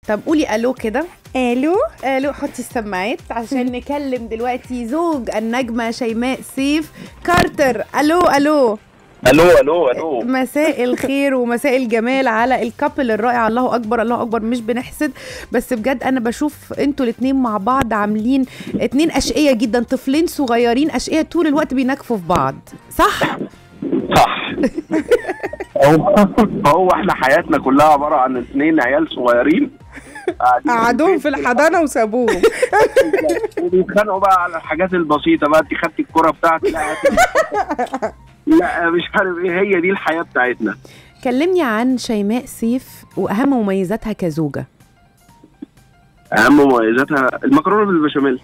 طب قولي الو كده الو الو حطي السماعات عشان نكلم دلوقتي زوج النجمه شيماء سيف كارتر الو الو الو الو الو مساء الخير ومساء الجمال على الكابل الرائع الله اكبر الله اكبر مش بنحسد بس بجد انا بشوف انتوا الاتنين مع بعض عاملين اتنين اشقية جدا طفلين صغيرين اشقية طول الوقت بينكفوا في بعض صح صح هو هو احنا حياتنا كلها عباره عن اثنين عيال صغيرين قاعدين قعدوهم في الحضانه وسابوهم وبيتخانقوا بقى على الحاجات البسيطه بقى انت خدتي الكره بتاعتي لا هاتي- لا مش عارف ايه هي دي الحياه بتاعتنا كلمني عن شيماء سيف واهم مميزاتها كزوجة اهم مميزاتها المكرونه بالبشاميل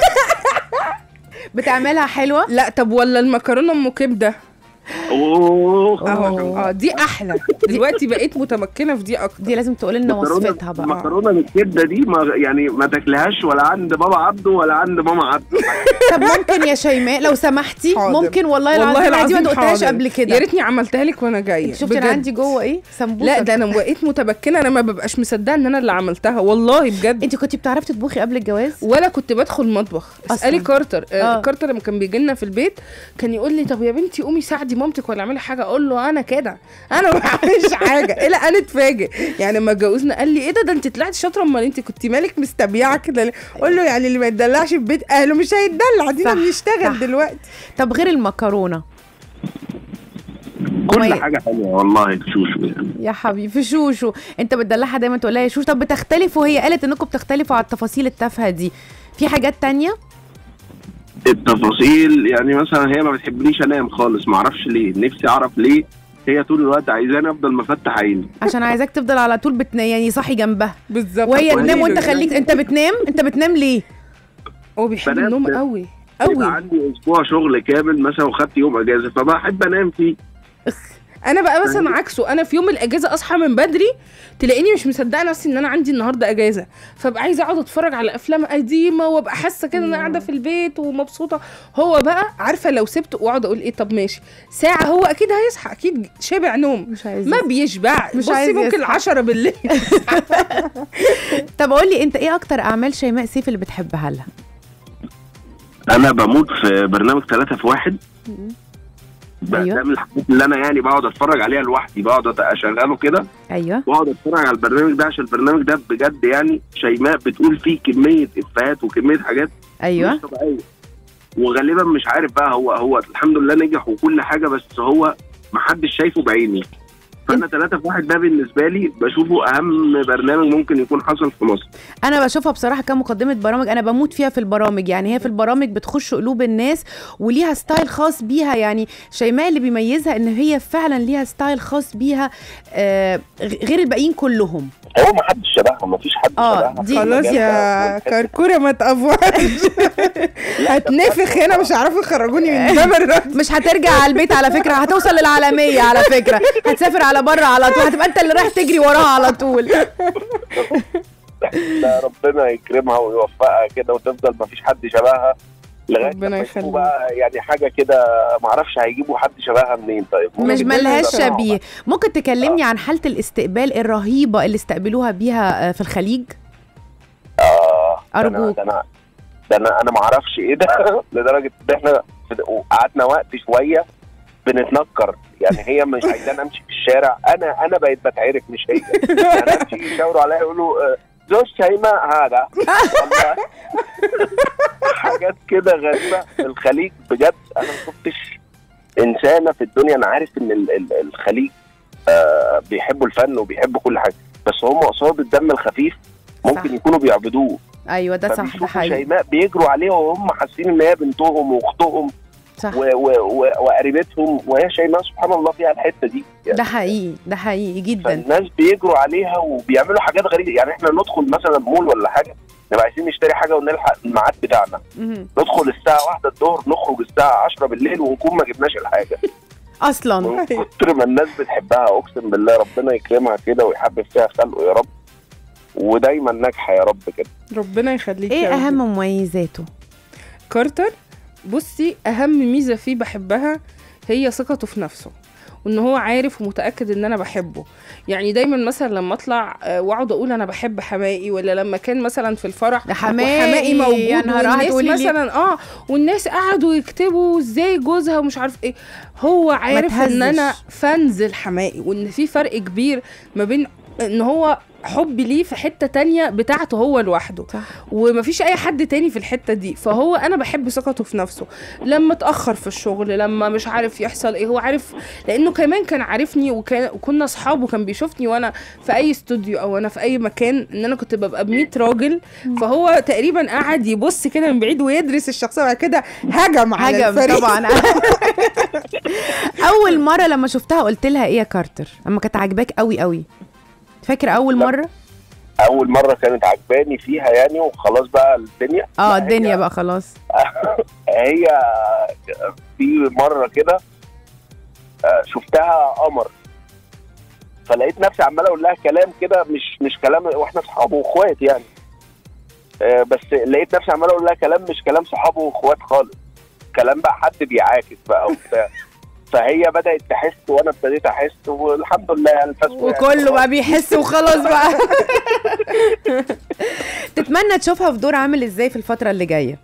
بتعملها حلوة لا طب ولا المكرونه ام كبده اوه اهو اه دي احلى دلوقتي بقيت متمكنه في دي اكتر دي لازم تقول لنا المكرونة- وصفتها بقى المكرونه بالكبده دي ما يعني ما تاكلهاش ولا عند بابا عبده ولا عند ماما عبده طب ممكن يا شيماء لو سمحتي حاضر. ممكن والله العظيم والله العظيم العظيم ما دقتهاش حاضر. قبل يا كده ريتني عملتها لك وانا جايه شفتي انا بجد. عندي جوه ايه سمبوسه لا ده انا بقيت متمكنه انا ما ببقاش مصدقه ان انا اللي عملتها والله بجد انت كنتي بتعرفي تطبخي قبل الجواز ولا كنت بدخل مطبخ اسالي أصلاً. كارتر آه. آه. كارتر لما كان بيجي لنا في البيت كان يقول لي طب يا بنتي قومي ساعدي مامتك ولا اعملي حاجه اقول له انا كده انا ما بعملش حاجه الى ان اتفاجئ يعني لما اتجوزنا قال لي ايه ده ده انت طلعتي شاطره امال انت كنت مالك مستبيعه كده ليه؟ اقول له يعني اللي ما يتدلعش في بيت اهله مش هيتدلع دينا صح، بنشتغل صح. دلوقتي طب غير المكرونه كل مميز. حاجه حلوه والله شوشو يعني يا حبيبي في شوشو انت بتدلعها دايما تقول لها يا شوشو طب بتختلفوا هي قالت انكم بتختلفوا على التفاصيل التافهه دي في حاجات تانية التفاصيل يعني مثلا هي ما بتحبنيش انام خالص ما اعرفش ليه نفسي اعرف ليه هي طول الوقت عايزاني افضل مفتح عيني عشان عايزاك تفضل على طول بتنام يعني صاحي جنبها بالظبط وهي وهي تنام وانت اللي- خليك انت بتنام انت بتنام ليه هو بيحب بنات النوم بس. قوي يبقى قوي عندي اسبوع شغل كامل مثلا وخدت يوم اجازه فبحب انام فيه انا بقى مثلا عكسه انا في يوم الاجازه اصحى من بدري تلاقيني مش مصدقه نفسي ان انا عندي النهارده اجازه فبقى عايزه اقعد اتفرج على افلام قديمه وابقى حاسه كده ان انا قاعده في البيت ومبسوطه هو بقى عارفه لو سبته واقعد اقول ايه طب ماشي ساعه هو اكيد هيصحى اكيد شبع نوم مش عايز ما بيشبع مش بصي عايز ممكن يصحى. 10 بالليل طب قول لي انت ايه اكتر اعمال شيماء سيف اللي بتحبها لها انا بموت في برنامج ثلاثة في واحد بقى أيوة. ده من الحاجات اللي انا يعني بقعد اتفرج عليها لوحدي بقعد اشغله كده ايوه واقعد اتفرج على البرنامج ده عشان البرنامج ده بجد يعني شيماء بتقول فيه كميه افيهات وكميه حاجات ايوه مش طبيعيه وغالبا مش عارف بقى هو هو الحمد لله نجح وكل حاجه بس هو محدش شايفه بعيني فانا ثلاثة في واحد ده بالنسبه لي بشوفه اهم برنامج ممكن يكون حصل في مصر انا بشوفها بصراحه كمقدمه برامج انا بموت فيها في البرامج يعني هي في البرامج بتخش قلوب الناس وليها ستايل خاص بيها يعني شيماء اللي بيميزها ان هي فعلا ليها ستايل خاص بيها آه غ- غير الباقيين كلهم هو ما حدش شبهها ما فيش حد آه، شبهها دي- في خلاص المجال يا ده. كركوره ما تقفوش هتنفخ هنا مش هيعرفوا يخرجوني من ده مرة مش هترجع على البيت على فكره هتوصل للعالميه على فكره هتسافر على بره على طول هتبقى انت اللي رايح تجري وراها على طول لا ربنا يكرمها ويوفقها كده وتفضل ما فيش حد شبهها لغايه ربنا لما يخليك. يشوفوا بقى يعني حاجه كده ما اعرفش هيجيبوا حد شبهها منين طيب مش ممكن ملهاش يبقى- شبيه ممكن تكلمني عن حاله الاستقبال الرهيبه اللي استقبلوها بيها آه، في الخليج اه ده أنا- أرجوك. ده انا ده انا انا ما اعرفش ايه ده لدرجه ان احنا في- قعدنا وقت شويه بنتنكر يعني هي مش عايزاني امشي في الشارع انا انا بقيت بتعرف مش هي يعني امشي يشاوروا عليا يقولوا آه، زوج شيماء هذا والله. حاجات كده غريبه في الخليج بجد انا ما شفتش انسانه في الدنيا انا عارف ان ال- ال- الخليج آه بيحبوا الفن وبيحبوا كل حاجه بس هم قصاد الدم الخفيف ممكن صح. يكونوا بيعبدوه ايوه ده صح ده فبيشوفوا حقيقي شيماء بيجروا عليها وهم حاسين ان هي بنتهم واختهم صح و- و- و- وقريبتهم وهي شيماء سبحان الله فيها الحته دي يعني ده حقيقي ده حقيقي جدا فالناس بيجروا عليها وبيعملوا حاجات غريبه يعني احنا ندخل مثلا مول ولا حاجه نبقى عايزين نشتري حاجه ونلحق الميعاد بتاعنا مهم. ندخل الساعه واحدة الظهر نخرج الساعه 10 بالليل ونكون ما جبناش الحاجه اصلا من كتر ما الناس بتحبها اقسم بالله ربنا يكرمها كده ويحبب فيها خلقه يا رب ودايما ناجحه يا رب كده ربنا يخليك ايه يا رب. اهم مميزاته كارتر بصي اهم ميزه فيه بحبها هي ثقته في نفسه وان هو عارف ومتاكد ان انا بحبه يعني دايما مثلا لما اطلع آه، واقعد اقول انا بحب حمائي ولا لما كان مثلا في الفرح ده حماقي وحمائي موجود يا نهار والناس هتقولي لي مثلا اه والناس قعدوا يكتبوا ازاي جوزها ومش عارف ايه هو عارف ان انا تهزش. فانز الحمائي وان في فرق كبير ما بين ان هو حبي ليه في حته تانية بتاعته هو لوحده صح. ومفيش اي حد تاني في الحته دي فهو انا بحب ثقته في نفسه لما اتاخر في الشغل لما مش عارف يحصل ايه هو عارف لانه كمان كان عارفني وكان وكنا اصحاب وكان بيشوفني وانا في اي استوديو او انا في اي مكان ان انا كنت ببقى ب 100 راجل فهو تقريبا قعد يبص كده من بعيد ويدرس الشخصيه بعد كده هجم على هجم الفريق طبعا اول مره لما شفتها قلت لها ايه يا كارتر اما كانت عاجباك قوي قوي فاكر اول لا. مره اول مره كانت عجباني فيها يعني وخلاص بقى الدنيا اه لا، الدنيا هي- بقى خلاص هي في مره كده آه، شفتها قمر فلقيت نفسي عمال اقول لها كلام كده مش مش كلام واحنا صحاب واخوات يعني آه، بس لقيت نفسي عمال اقول لها كلام مش كلام صحاب واخوات خالص كلام بقى حد بيعاكس بقى وبتاع فهي بدات تحس وانا ابتديت احس والحمد لله يعني الفاس وكله بقى بيحس وخلاص بقى تتمنى تشوفها في دور عامل ازاي في الفتره اللي جايه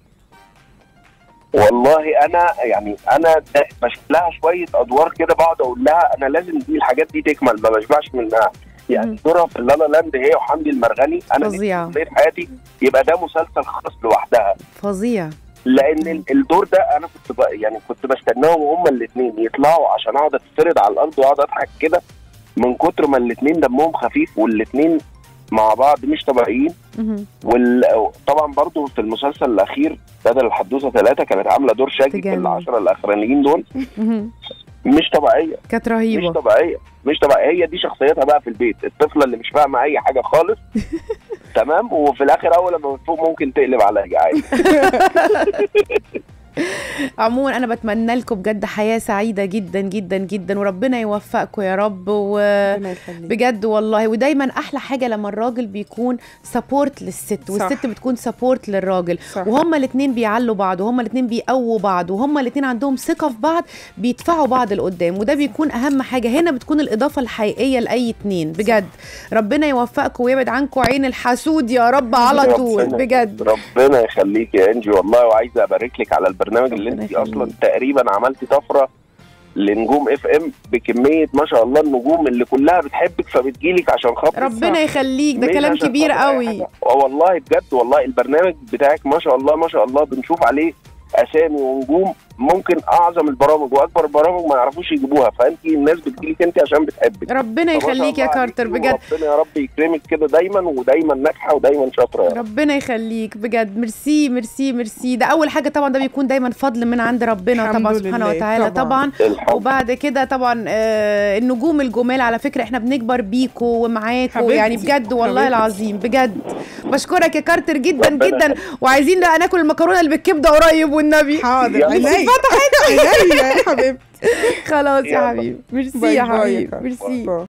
والله انا يعني انا دا- بشوف لها شويه ادوار كده بقعد اقول لها انا لازم دي الحاجات دي تكمل ما بشبعش منها مم. يعني دورها في اللالا لاند هي وحمدي المرغني انا فظيعة. نفسي في حياتي يبقى ده مسلسل خاص لوحدها فظيع لان ال- الدور ده انا كنت بق- يعني كنت بستناهم هما الاثنين يطلعوا عشان اقعد اتفرد على الارض واقعد اضحك كده من كتر ما الاثنين دمهم خفيف والاثنين مع بعض مش طبيعيين مهم. وطبعا برضو في المسلسل الاخير بدل الحدوثه ثلاثه كانت عامله دور شاجي في تجنن. العشره الاخرانيين دول مهم. مش طبيعيه كانت مش رهيبه طبيعيه مش طبيعيه هي دي شخصيتها بقى في البيت الطفله اللي مش فاهمه اي حاجه خالص تمام وفي الاخر اول لما بتفوق ممكن تقلب عليا عادي عموما انا بتمنى لكم بجد حياه سعيده جدا جدا جدا وربنا يوفقكم يا رب و ربنا يخليك. بجد والله ودايما احلى حاجه لما الراجل بيكون سبورت للست والست صح. بتكون سبورت للراجل صح. وهما الاثنين بيعلوا بعض وهما الاثنين بيقووا بعض وهما الاثنين عندهم ثقه في بعض بيدفعوا بعض لقدام وده بيكون اهم حاجه هنا بتكون الاضافه الحقيقيه لاي اتنين بجد ربنا يوفقكم ويبعد عنكم عين الحسود يا رب على طول ربنا- بجد ربنا يخليك يا انجي والله وعايزه ابارك لك على البرنامج اللي ربنا انت يخليك. اصلا تقريبا عملتي طفره لنجوم اف ام بكميه ما شاء الله النجوم اللي كلها بتحبك فبتجيلك عشان خاطر ربنا يخليك ده مش كلام عشان كبير خاطر أي قوي حاجة. اه والله بجد والله البرنامج بتاعك ما شاء الله ما شاء الله بنشوف عليه اسامي ونجوم ممكن اعظم البرامج واكبر البرامج ما يعرفوش يجيبوها فانت الناس بتجيلك انت عشان بتحبك ربنا فما شاء يخليك يا الله كارتر عليكي، بجد وربنا يا رب يكرمك كده دايما ودايما ناجحه ودايما شاطره يا رب ربنا يخليك بجد ميرسي ميرسي ميرسي ده اول حاجه طبعا ده بيكون دايما فضل من عند ربنا الحمد طبعا سبحانه لله، وتعالى طبعاً. طبعا الحمد وبعد كده طبعا آه النجوم الجمال على فكره احنا بنكبر بيكو ومعاكو حبيبتي، يعني بجد والله حبيبتي. العظيم بجد بشكرك يا كارتر جدا ربنا جدا وعايزين بقى ناكل المكرونه اللي بالكبده قريب والنبي حاضر يلا. عينيا عينيا يا حبيبتي خلاص يا يلا. حبيبي ميرسي باي يا باي حبيبي كارتر. ميرسي باي.